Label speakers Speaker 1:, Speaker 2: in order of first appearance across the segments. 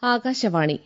Speaker 1: ആകാശവാണി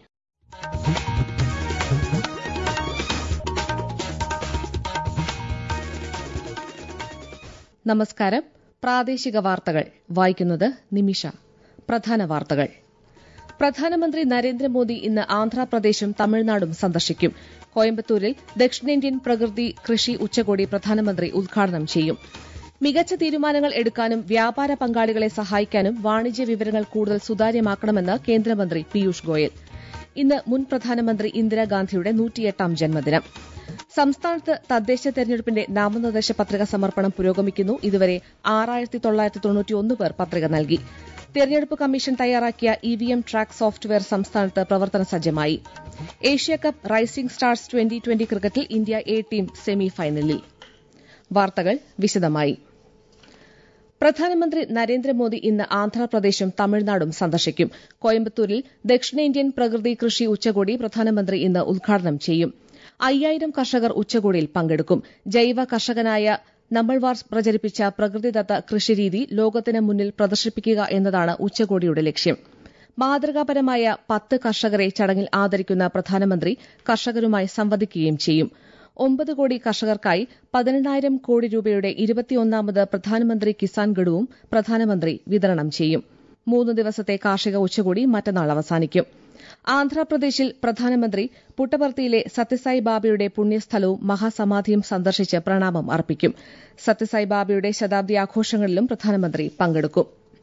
Speaker 1: നമസ്കാരം പ്രാദേശിക വാർത്തകൾ വായിക്കുന്നത് നിമിഷ പ്രധാന വാർത്തകൾ പ്രധാനമന്ത്രി നരേന്ദ്രമോദി ഇന്ന് ആന്ധ്രാപ്രദേശും തമിഴ്നാടും സന്ദർശിക്കും കോയമ്പത്തൂരിൽ ദക്ഷിണേന്ത്യൻ പ്രകൃതി കൃഷി ഉച്ചകോടി പ്രധാനമന്ത്രി ഉദ്ഘാടനം ചെയ്യും മികച്ച തീരുമാനങ്ങൾ എടുക്കാനും വ്യാപാര പങ്കാളികളെ സഹായിക്കാനും വാണിജ്യ വിവരങ്ങൾ കൂടുതൽ സുതാര്യമാക്കണമെന്ന് കേന്ദ്രമന്ത്രി പീയൂഷ് ഗോയൽ ഇന്ന് മുൻ പ്രധാനമന്ത്രി ഇന്ദിരാഗാന്ധിയുടെ നൂറ്റിയെട്ടാം ജന്മദിനം സംസ്ഥാനത്ത് തദ്ദേശ തെരഞ്ഞെടുപ്പിന്റെ നാമനിർദ്ദേശ പത്രിക സമർപ്പണം പുരോഗമിക്കുന്നു ഇതുവരെ ആറായിരത്തി തൊള്ളായിരത്തി തൊണ്ണൂറ്റിയൊന്ന് പേർ പത്രിക നൽകി തെരഞ്ഞെടുപ്പ് കമ്മീഷൻ തയ്യാറാക്കിയ ഇവിഎം ട്രാക്ക് സോഫ്റ്റ്വെയർ സംസ്ഥാനത്ത് പ്രവർത്തന സജ്ജമായി Asia cup rising stars twenty twenty ക്രിക്കറ്റിൽ ഇന്ത്യ എ ടീം സെമി ഫൈനലിൽ വാർത്തകൾ വിശദമായി പ്രധാനമന്ത്രി നരേന്ദ്രമോദി ഇന്ന് ആന്ധ്രാപ്രദേശും തമിഴ്നാടും സന്ദർശിക്കും കോയമ്പത്തൂരിൽ ദക്ഷിണേന്ത്യൻ പ്രകൃതി കൃഷി ഉച്ചകോടി പ്രധാനമന്ത്രി ഇന്ന് ഉദ്ഘാടനം ചെയ്യും അയ്യായിരം കർഷകർ ഉച്ചകോടിയിൽ പങ്കെടുക്കും ജൈവ കർഷകനായ നമ്മൾവാർ പ്രചരിപ്പിച്ച പ്രകൃതിദത്ത കൃഷിരീതി ലോകത്തിന് മുന്നിൽ പ്രദർശിപ്പിക്കുക എന്നതാണ് ഉച്ചകോടിയുടെ ലക്ഷ്യം മാതൃകാപരമായ പത്ത് കർഷകരെ ചടങ്ങിൽ ആദരിക്കുന്ന പ്രധാനമന്ത്രി കർഷകരുമായി സംവദിക്കുകയും ചെയ്യും ഒമ്പത് കോടി കർഷകർക്കായി പതിനെണ്ണായിരം കോടി രൂപയുടെ ഇരുപത്തിയൊന്നാമത് പ്രധാനമന്ത്രി കിസാൻ ഗഡുവും പ്രധാനമന്ത്രി വിതരണം ചെയ്യും മൂന്ന് ദിവസത്തെ കാർഷിക ഉച്ചകോടി മറ്റന്നാൾ അവസാനിക്കും ആന്ധ്രാപ്രദേശിൽ പ്രധാനമന്ത്രി പുട്ടപർത്തിയിലെ സത്യസായി ബാബയുടെ പുണ്യസ്ഥലവും മഹാസമാധിയും സന്ദർശിച്ച് പ്രണാമം അർപ്പിക്കും സത്യസായി ബാബയുടെ ശതാബ്ദി ആഘോഷങ്ങളിലും പ്രധാനമന്ത്രി പങ്കെടുക്കും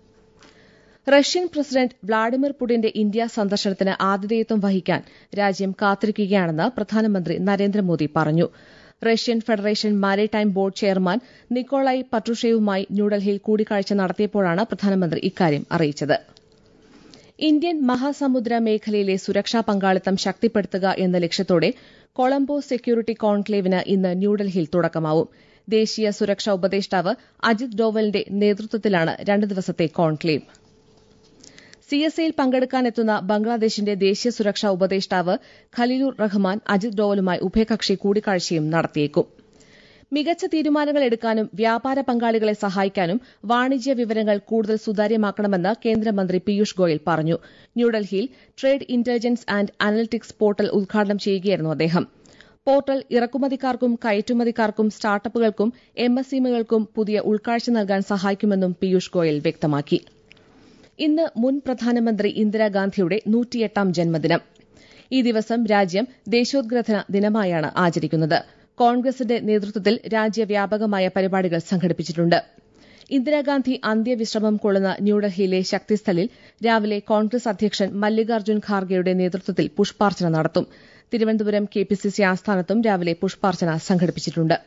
Speaker 1: റഷ്യൻ പ്രസിഡന്റ് വ്ളാഡിമിർ പുടിന്റെ ഇന്ത്യ സന്ദർശനത്തിന് ആതിഥേയത്വം വഹിക്കാൻ രാജ്യം കാത്തിരിക്കുകയാണെന്ന് പ്രധാനമന്ത്രി നരേന്ദ്രമോദി പറഞ്ഞു Russian federation maritime board chairman Nikolai പട്രുഷേവുമായി ന്യൂഡൽഹിയിൽ കൂടിക്കാഴ്ച നടത്തിയപ്പോഴാണ് പ്രധാനമന്ത്രി ഇക്കാര്യം അറിയിച്ചത് ഇന്ത്യൻ മഹാസമുദ്ര മേഖലയിലെ സുരക്ഷാ പങ്കാളിത്തം ശക്തിപ്പെടുത്തുക എന്ന ലക്ഷ്യത്തോടെ കൊളംബോ സെക്യൂരിറ്റി കോൺക്ലേവിന് ഇന്ന് ന്യൂഡൽഹിയിൽ തുടക്കമാവും ദേശീയ സുരക്ഷാ ഉപദേഷ്ടാവ് അജിത് ഡോവലിന്റെ നേതൃത്വത്തിലാണ് രണ്ട് ദിവസത്തെ കോൺക്ലേവ് സിഎസ്ഐയിൽ പങ്കെടുക്കാനെത്തുന്ന ബംഗ്ലാദേശിന്റെ ദേശീയ സുരക്ഷാ ഉപദേഷ്ടാവ് ഖലീലുർ റഹ്മാൻ അജിത് ഡോവലുമായി ഉഭയകക്ഷി കൂടിക്കാഴ്ചയും നടത്തിയേക്കും മികച്ച തീരുമാനങ്ങൾ എടുക്കാനും വ്യാപാര പങ്കാളികളെ സഹായിക്കാനും വാണിജ്യ വിവരങ്ങൾ കൂടുതൽ സുതാര്യമാക്കണമെന്ന് കേന്ദ്രമന്ത്രി പീയൂഷ് ഗോയൽ പറഞ്ഞു ന്യൂഡൽഹിയിൽ trade intelligence and analytics portal ഉദ്ഘാടനം ചെയ്യുകയായിരുന്നു അദ്ദേഹം പോർട്ടൽ ഇറക്കുമതിക്കാർക്കും കയറ്റുമതിക്കാർക്കും സ്റ്റാർട്ടപ്പുകൾക്കും എംഎസ്എംഇകൾക്കും പുതിയ ഉൾക്കാഴ്ച നൽകാൻ സഹായിക്കുമെന്നും പീയൂഷ് ഗോയൽ വ്യക്തമാക്കി ഇന്ന് മുൻ പ്രധാനമന്ത്രി ഇന്ദിരാഗാന്ധിയുടെ നൂറ്റിയെട്ടാം ജന്മദിനം ഈ ദിവസം രാജ്യം ദേശോദ്ഗ്രഥന ദിനമായാണ് ആചരിക്കുന്നത് കോൺഗ്രസിന്റെ നേതൃത്വത്തിൽ രാജ്യവ്യാപകമായ പരിപാടികൾ സംഘടിപ്പിച്ചിട്ടുണ്ട് ഇന്ദിരാഗാന്ധി അന്ത്യവിശ്രമം കൊള്ളുന്ന ന്യൂഡൽഹിയിലെ ശക്തിസ്ഥലിൽ രാവിലെ കോൺഗ്രസ് അധ്യക്ഷൻ മല്ലികാർജ്ജുൻ ഖാർഗെയുടെ നേതൃത്വത്തിൽ പുഷ്പാർച്ചന നടത്തും തിരുവനന്തപുരം കെപിസിസി ആസ്ഥാനത്തും രാവിലെ പുഷ്പാർച്ചന സംഘടിപ്പിച്ചിട്ടുണ്ട്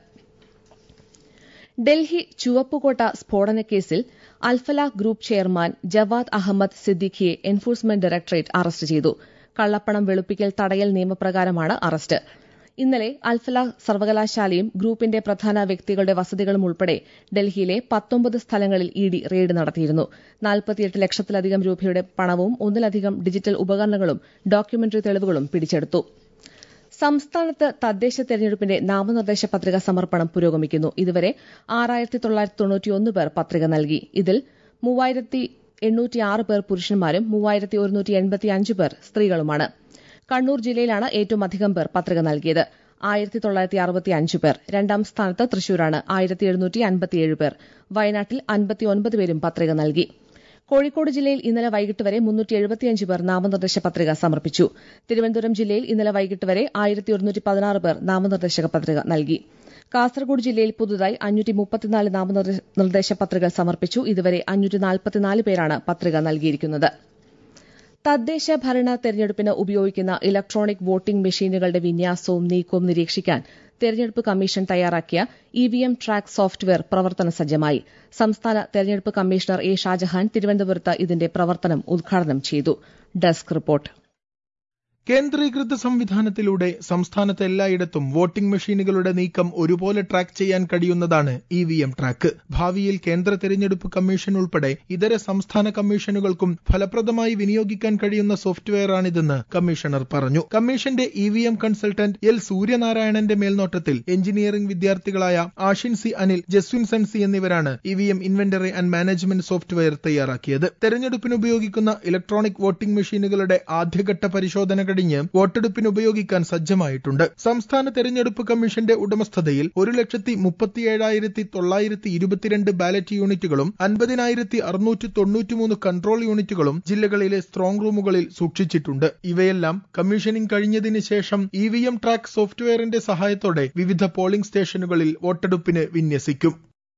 Speaker 1: ഡൽഹി ചുവപ്പുകോട്ട സ്ഫോടനക്കേസിൽ അൽഫലാഹ് ഗ്രൂപ്പ് ചെയർമാൻ ജവാദ് അഹമ്മദ് സിദ്ദിഖിയെ എൻഫോഴ്സ്മെന്റ് ഡയറക്ടറേറ്റ് അറസ്റ്റ് ചെയ്തു കള്ളപ്പണം വെളുപ്പിക്കൽ തടയൽ നിയമപ്രകാരമാണ് അറസ്റ്റ് ഇന്നലെ അൽഫലാഹ് സർവകലാശാലയും ഗ്രൂപ്പിന്റെ പ്രധാന വ്യക്തികളുടെ വസതികളും ഉൾപ്പെടെ ഡൽഹിയിലെ പത്തൊമ്പത് സ്ഥലങ്ങളിൽ ഇഡി റെയ്ഡ് നടത്തിയിരുന്നു നാൽപ്പത്തിയെട്ട് ലക്ഷത്തിലധികം രൂപയുടെ പണവും ഒന്നിലധികം ഡിജിറ്റൽ ഉപകരണങ്ങളും ഡോക്യുമെന്ററി തെളിവുകളും പിടിച്ചെടുത്തു സംസ്ഥാനത്ത് തദ്ദേശ തെരഞ്ഞെടുപ്പിന്റെ നാമനിർദ്ദേശ പത്രിക സമർപ്പണം പുരോഗമിക്കുന്നു ഇതുവരെ ആറായിരത്തി തൊള്ളായിരത്തി തൊണ്ണൂറ്റിയൊന്ന് പേർ പത്രിക നൽകി ഇതിൽ മൂവായിരത്തി എണ്ണൂറ്റിയാറ് പേർ പുരുഷന്മാരും മൂവായിരത്തി ഒരുന്നൂറ്റി എൺപത്തിയഞ്ച് പേർ സ്ത്രീകളുമാണ് കണ്ണൂർ ജില്ലയിലാണ് ഏറ്റവും അധികം പേർ പത്രിക നൽകിയത് ആയിരത്തി തൊള്ളായിരത്തി അറുപത്തിയഞ്ച് പേർ രണ്ടാം സ്ഥാനത്ത് തൃശൂരാണ് ആയിരത്തി എഴുന്നൂറ്റി അൻപത്തിയേഴ് പേർ വയനാട്ടിൽ അൻപത്തിയൊൻപത് പേരും പത്രിക നൽകി കോഴിക്കോട് ജില്ലയിൽ ഇന്നലെ വൈകിട്ട് വരെ മുന്നൂറ്റി എഴുപത്തിയഞ്ച് പേർ നാമനിർദ്ദേശ പത്രിക സമർപ്പിച്ചു തിരുവനന്തപുരം ജില്ലയിൽ ഇന്നലെ വൈകിട്ട് വരെ ആയിരത്തി ഒരുന്നൂറ്റി പതിനാറ് പേർ നാമനിർദ്ദേശക പത്രിക നൽകി കാസർഗോഡ് ജില്ലയിൽ പുതുതായി അഞ്ഞൂറ്റി മുപ്പത്തിനാല് നാമനിർദ്ദേശ പത്രികകൾ സമർപ്പിച്ചു ഇതുവരെ അഞ്ഞൂറ്റി നാൽപ്പത്തിനാല് പേരാണ് പത്രിക നൽകിയിരിക്കുന്നത് തദ്ദേശ ഭരണ തെരഞ്ഞെടുപ്പിന് ഉപയോഗിക്കുന്ന ഇലക്ട്രോണിക് വോട്ടിംഗ് മെഷീനുകളുടെ വിന്യാസവും നീക്കവും നിരീക്ഷിക്കാൻ തെരഞ്ഞെടുപ്പ് കമ്മീഷൻ തയ്യാറാക്കിയ ഇവിഎം ട്രാക്ക് സോഫ്റ്റ്വെയർ പ്രവർത്തന സജ്ജമായി സംസ്ഥാന തെരഞ്ഞെടുപ്പ് കമ്മീഷണർ എ ഷാജഹാൻ തിരുവനന്തപുരത്ത് ഇതിന്റെ പ്രവർത്തനം ഉദ്ഘാടനം ചെയ്തു ഡെസ്ക് റിപ്പോർട്ട്
Speaker 2: കേന്ദ്രീകൃത സംവിധാനത്തിലൂടെ സംസ്ഥാനത്ത് എല്ലായിടത്തും വോട്ടിംഗ് മെഷീനുകളുടെ നീക്കം ഒരുപോലെ ട്രാക്ക് ചെയ്യാൻ കഴിയുന്നതാണ് ഇ വി എം ട്രാക്ക് ഭാവിയിൽ കേന്ദ്ര തെരഞ്ഞെടുപ്പ് കമ്മീഷൻ ഉൾപ്പെടെ ഇതര സംസ്ഥാന കമ്മീഷനുകൾക്കും ഫലപ്രദമായി വിനിയോഗിക്കാൻ കഴിയുന്ന സോഫ്റ്റ്വെയറാണിതെന്ന് കമ്മീഷണർ പറഞ്ഞു കമ്മീഷന്റെ E V M consultant L സൂര്യനാരായണന്റെ മേൽനോട്ടത്തിൽ എഞ്ചിനീയറിംഗ് വിദ്യാർത്ഥികളായ ആഷിൻ സി അനിൽ ജസ്വിൻ സൻസി എന്നിവരാണ് E V M inventory and management software തയ്യാറാക്കിയത് തെരഞ്ഞെടുപ്പിന് ഉപയോഗിക്കുന്ന ഇലക്ട്രോണിക് വോട്ടിംഗ് മെഷീനുകളുടെ ആദ്യഘട്ട പരിശോധന കഴിഞ്ഞ് വോട്ടെടുപ്പിന് ഉപയോഗിക്കാൻ സജ്ജമായിട്ടുണ്ട് സംസ്ഥാന തെരഞ്ഞെടുപ്പ് കമ്മീഷന്റെ ഉടമസ്ഥതയിൽ ഒരു ലക്ഷത്തി മുപ്പത്തിയേഴായിരത്തി തൊള്ളായിരത്തി ഇരുപത്തിരണ്ട് ബാലറ്റ് യൂണിറ്റുകളും അൻപതിനായിരത്തി അറുന്നൂറ്റി തൊണ്ണൂറ്റിമൂന്ന് കൺട്രോൾ യൂണിറ്റുകളും ജില്ലകളിലെ സ്ട്രോങ് റൂമുകളിൽ സൂക്ഷിച്ചിട്ടുണ്ട് ഇവയെല്ലാം കമ്മീഷനിംഗ് കഴിഞ്ഞതിന് ശേഷം ഇ വി എം ട്രാക്ക് സോഫ്റ്റ്വെയറിന്റെ സഹായത്തോടെ വിവിധ പോളിംഗ് സ്റ്റേഷനുകളിൽ വോട്ടെടുപ്പിന് വിന്യസിക്കും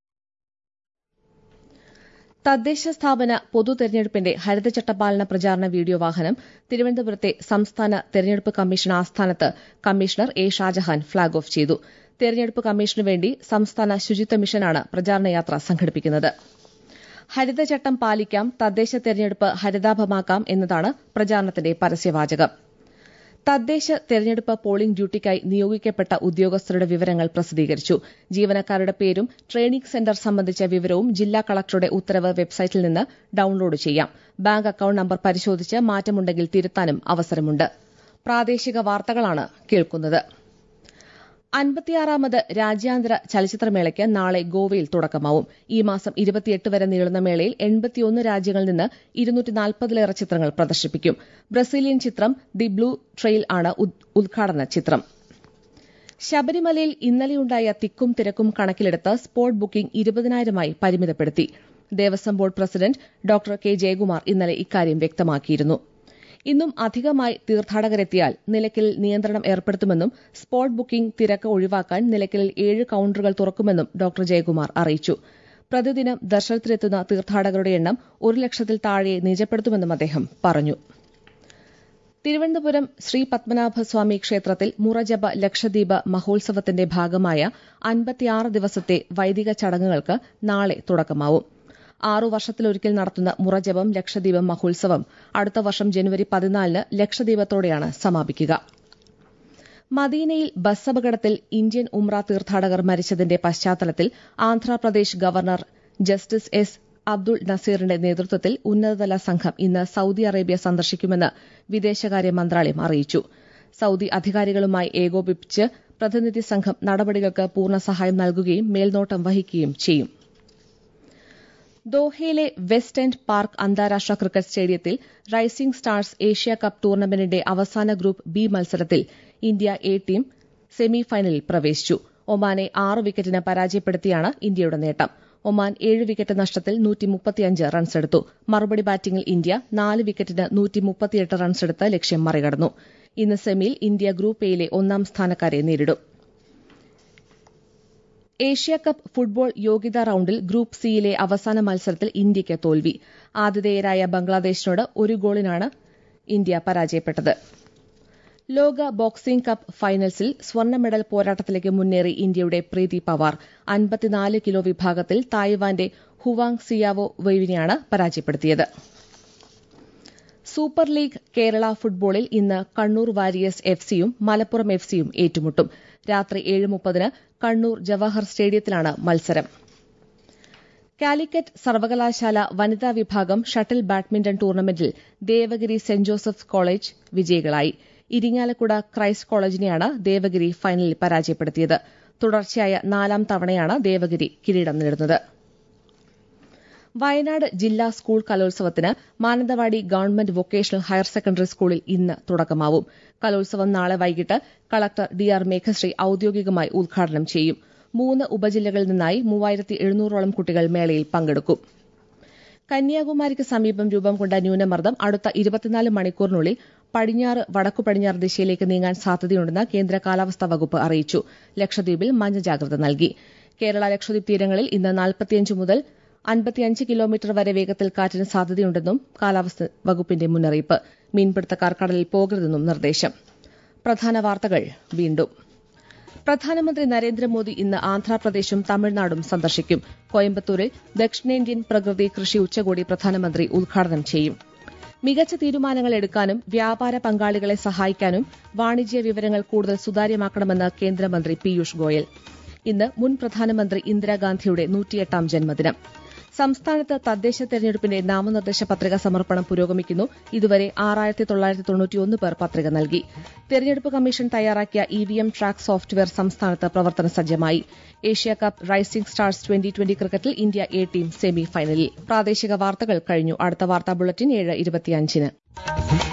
Speaker 1: തദ്ദേശ സ്ഥാപന പൊതു തെരഞ്ഞെടുപ്പിന്റെ ഹരിതചട്ടപാലന പ്രചാരണ വീഡിയോ വാഹനം തിരുവനന്തപുരത്തെ സംസ്ഥാന തെരഞ്ഞെടുപ്പ് കമ്മീഷൻ ആസ്ഥാനത്ത് commissioner A Shajahan flag off ചെയ്തു തെരഞ്ഞെടുപ്പ് കമ്മീഷനു വേണ്ടി സംസ്ഥാന ശുചിത്വ മിഷനാണ് പ്രചാരണ യാത്ര സംഘടിപ്പിക്കുന്നത് ഹരിതചട്ടം പാലിക്കാം തദ്ദേശ തെരഞ്ഞെടുപ്പ് ഹരിതാഭമാക്കാം എന്നതാണ് പ്രചാരണത്തിന്റെ പരസ്യവാചകം തദ്ദേശ തെരഞ്ഞെടുപ്പ് പോളിംഗ് ഡ്യൂട്ടിക്കായി നിയോഗിക്കപ്പെട്ട ഉദ്യോഗസ്ഥരുടെ വിവരങ്ങൾ പ്രസിദ്ധീകരിച്ചു ജീവനക്കാരുടെ പേരും ട്രെയിനിംഗ് സെന്റർ സംബന്ധിച്ച വിവരവും ജില്ലാ കളക്ടറുടെ ഉത്തരവ് വെബ്സൈറ്റിൽ നിന്ന് ഡൌൺലോഡ് ചെയ്യാം ബാങ്ക് അക്കൌണ്ട് നമ്പർ പരിശോധിച്ച് മാറ്റമുണ്ടെങ്കിൽ തിരുത്താനും അവസരമുണ്ട് പ്രാദേശിക വാർത്തകളാണ് കേൾക്കുന്നത് അൻപത്തിയാറാമത് രാജ്യാന്തര ചലച്ചിത്രമേളയ്ക്ക് നാളെ ഗോവയിൽ തുടക്കമാവും ഈ മാസം ഇരുപത്തിയെട്ട് വരെ നീളുന്ന മേളയിൽ എൺപത്തിയൊന്ന് രാജ്യങ്ങളിൽ നിന്ന് ഇരുന്നൂറ്റി നാൽപ്പതിലേറെ ചിത്രങ്ങൾ പ്രദർശിപ്പിക്കും ബ്രസീലിയൻ ചിത്രം ദി ബ്ലൂ ട്രെയിൽ ആണ് ഉദ്ഘാടന ചിത്രം ശബരിമലയിൽ ഇന്നലെയുണ്ടായ തിക്കും തിരക്കും കണക്കിലെടുത്ത് സ്പോട്ട് ബുക്കിംഗ് ഇരുപതിനായിരമായി പരിമിതപ്പെടുത്തി Devaswom board president doctor K Jayakumar ഇന്നലെ ഇക്കാര്യം വ്യക്തമാക്കിയിരുന്നു ഇന്നും അധികമായി തീർത്ഥാടകരെത്തിയാൽ നിലയ്ക്കലിൽ നിയന്ത്രണം ഏർപ്പെടുത്തുമെന്നും സ്പോട്ട് ബുക്കിംഗ് തിരക്ക് ഒഴിവാക്കാൻ നിലയ്ക്കലിൽ ഏഴ് കൌണ്ടറുകൾ തുറക്കുമെന്നും ഡോക്ടർ ജയകുമാർ അറിയിച്ചു പ്രതിദിനം ദർശനത്തിലെത്തുന്ന തീർത്ഥാടകരുടെ എണ്ണം ഒരു ലക്ഷത്തിൽ താഴെ നിജപ്പെടുത്തുമെന്നും അദ്ദേഹം പറഞ്ഞു തിരുവനന്തപുരം ശ്രീ പത്മനാഭസ്വാമി ക്ഷേത്രത്തിൽ മുറജപ ലക്ഷദ്വീപ് മഹോത്സവത്തിന്റെ ഭാഗമായ അൻപത്തിയാറ് ദിവസത്തെ വൈദിക ചടങ്ങുകൾക്ക് നാളെ തുടക്കമാവും ആറു വർഷത്തിലൊരിക്കൽ നടത്തുന്ന മുറജപം ലക്ഷദ്വീപം മഹോത്സവം അടുത്ത വർഷം ജനുവരി പതിനാലിന് ലക്ഷദ്വീപത്തോടെയാണ് സമാപിക്കുക മദീനയിൽ ബസ് അപകടത്തിൽ ഇന്ത്യൻ ഉംറ തീർത്ഥാടകർ മരിച്ചതിന്റെ പശ്ചാത്തലത്തിൽ Andhra Pradesh governor justice S Abdul നസീറിന്റെ നേതൃത്വത്തിൽ ഉന്നതതല സംഘം ഇന്ന് സൌദി അറേബ്യ സന്ദർശിക്കുമെന്ന് വിദേശകാര്യ മന്ത്രാലയം അറിയിച്ചു സൌദി അധികാരികളുമായി ഏകോപിപ്പിച്ച് പ്രതിനിധി സംഘം നടപടികൾക്ക് പൂർണ്ണ സഹായം നൽകുകയും മേൽനോട്ടം വഹിക്കുകയും ചെയ്യും ദോഹയിലെ വെസ്റ്റ് എൻഡ് പാർക്ക് അന്താരാഷ്ട്ര ക്രിക്കറ്റ് സ്റ്റേഡിയത്തിൽ റൈസിംഗ് സ്റ്റാർസ് ഏഷ്യ കപ്പ് ടൂർണമെന്റിന്റെ അവസാന ഗ്രൂപ്പ് ബി മത്സരത്തിൽ ഇന്ത്യ എ ടീം സെമിഫൈനലിൽ പ്രവേശിച്ചു ഒമാനെ ആറ് വിക്കറ്റിന് പരാജയപ്പെടുത്തിയാണ് ഇന്ത്യയുടെ നേട്ടം ഒമാൻ ഏഴ് വിക്കറ്റ് നഷ്ടത്തിൽ റൺസെടുത്തു മറുപടി ബാറ്റിംഗിൽ ഇന്ത്യ നാല് വിക്കറ്റിന് നൂറ്റിമുപ്പത്തിയെട്ട് റൺസെടുത്ത് ലക്ഷ്യം മറികടന്നു ഇന്ന് സെമിയിൽ ഇന്ത്യ ഗ്രൂപ്പ് എയിലെ ഒന്നാം സ്ഥാനക്കാരെ നേരിടും ഏഷ്യ കപ്പ് ഫുട്ബോൾ യോഗ്യതാ റൌണ്ടിൽ ഗ്രൂപ്പ് സിയിലെ അവസാന മത്സരത്തിൽ ഇന്ത്യയ്ക്ക് തോൽവി ആതിഥേയരായ ബംഗ്ലാദേശിനോട് ഒരു ഗോളിനാണ് ഇന്ത്യ പരാജയപ്പെട്ടത് ലോക ബോക്സിംഗ് കപ്പ് ഫൈനൽസിൽ സ്വർണ്ണ മെഡൽ പോരാട്ടത്തിലേക്ക് മുന്നേറി ഇന്ത്യയുടെ പ്രീതി പവാർ അൻപത്തിനാല് കിലോ വിഭാഗത്തിൽ തായ്വാന്റെ ഹുവാങ് സിയാവോ വെയ്വിനെയാണ് പരാജയപ്പെടുത്തിയത് സൂപ്പർ ലീഗ് കേരള ഫുട്ബോളിൽ ഇന്ന് കണ്ണൂർ വാരിയേഴ്സ് എഫ് സിയും മലപ്പുറം എഫ് സിയും ഏറ്റുമുട്ടും രാത്രി ഏഴ് മുപ്പതിന് കണ്ണൂർ ജവഹർ സ്റ്റേഡിയത്തിലാണ് മത്സരം കാലിക്കറ്റ് സർവകലാശാല വനിതാ വിഭാഗം ഷട്ടിൽ ബാഡ്മിന്റൺ ടൂർണമെന്റിൽ ദേവഗിരി സെന്റ് ജോസഫ്സ് കോളേജ് വിജയികളായി ഇരിങ്ങാലക്കുട ക്രൈസ്റ്റ് കോളേജിനെയാണ് ദേവഗിരി ഫൈനലിൽ പരാജയപ്പെടുത്തിയത് തുടർച്ചയായ നാലാം തവണയാണ് ദേവഗിരി കിരീടം നേടുന്നത് വയനാട് ജില്ലാ സ്കൂൾ കലോത്സവത്തിന് Mananthavady government vocational higher secondary സ്കൂളിൽ ഇന്ന് തുടക്കമാവും കലോത്സവം നാളെ വൈകിട്ട് കളക്ടർ ഡി ആർ മേഘശ്രീ ഔദ്യോഗികമായി ഉദ്ഘാടനം ചെയ്യും മൂന്ന് ഉപജില്ലകളിൽ നിന്നായി മൂവായിരത്തി എഴുന്നൂറോളം കുട്ടികൾ മേളയിൽ പങ്കെടുക്കും കന്യാകുമാരിക്ക് സമീപം രൂപം കൊണ്ട ന്യൂനമർദ്ദം അടുത്ത ഇരുപത്തിനാല് മണിക്കൂറിനുള്ളിൽ പടിഞ്ഞാറ് വടക്കു പടിഞ്ഞാറ് ദിശയിലേക്ക് നീങ്ങാൻ സാധ്യതയുണ്ടെന്ന് കേന്ദ്ര കാലാവസ്ഥാ വകുപ്പ് അറിയിച്ചു ലക്ഷദ്വീപിൽ മഞ്ഞ ജാഗ്രത നൽകി കേരള ലക്ഷദ്വീപ് തീരങ്ങളിൽ ഇന്ന് നാൽപ്പത്തിയഞ്ച് മുതൽ അൻപത്തിയഞ്ച് കിലോമീറ്റർ വരെ വേഗത്തിൽ കാറ്റിന് സാധ്യതയുണ്ടെന്നും കാലാവസ്ഥാ വകുപ്പിന്റെ മുന്നറിയിപ്പ് മീൻപിടുത്തക്കാർ കടലിൽ പോകരുതെന്നും നിർദ്ദേശം പ്രധാന വാർത്തകൾ വീണ്ടും പ്രധാനമന്ത്രി നരേന്ദ്രമോദി ഇന്ന് ആന്ധ്രാപ്രദേശും തമിഴ്നാടും സന്ദർശിക്കും കോയമ്പത്തൂരിൽ ദക്ഷിണേന്ത്യൻ പ്രകൃതി കൃഷി ഉച്ചകോടി പ്രധാനമന്ത്രി ഉദ്ഘാടനം ചെയ്യും മികച്ച തീരുമാനങ്ങൾ എടുക്കാനും വ്യാപാര പങ്കാളികളെ സഹായിക്കാനും വാണിജ്യ വിവരങ്ങൾ കൂടുതൽ സുതാര്യമാക്കണമെന്ന് കേന്ദ്രമന്ത്രി പീയൂഷ് ഗോയൽ ഇന്ന് മുൻ പ്രധാനമന്ത്രി ഇന്ദിരാഗാന്ധിയുടെ നൂറ്റിയെട്ടാം ജന്മദിനം സംസ്ഥാനത്ത് തദ്ദേശ തെരഞ്ഞെടുപ്പിന്റെ നാമനിർദ്ദേശ പത്രിക സമർപ്പണം പുരോഗമിക്കുന്നു ഇതുവരെ ആറായിരത്തി തൊള്ളായിരത്തി തൊണ്ണൂറ്റിയൊന്ന് പേർ പത്രിക നൽകി തെരഞ്ഞെടുപ്പ് കമ്മീഷൻ തയ്യാറാക്കിയ ഇവിഎം ട്രാക്ക് സോഫ്റ്റ്വെയർ സംസ്ഥാനത്ത് പ്രവർത്തന സജ്ജമായി Asia cup rising stars twenty twenty ക്രിക്കറ്റിൽ ഇന്ത്യ എ ടീം സെമി ഫൈനലിൽ പ്രാദേശിക വാർത്തകൾ കഴിഞ്ഞു അടുത്ത വാർത്താ ബുള്ളറ്റിൻ ഏഴ് ഇരുപത്തിയഞ്ചിന്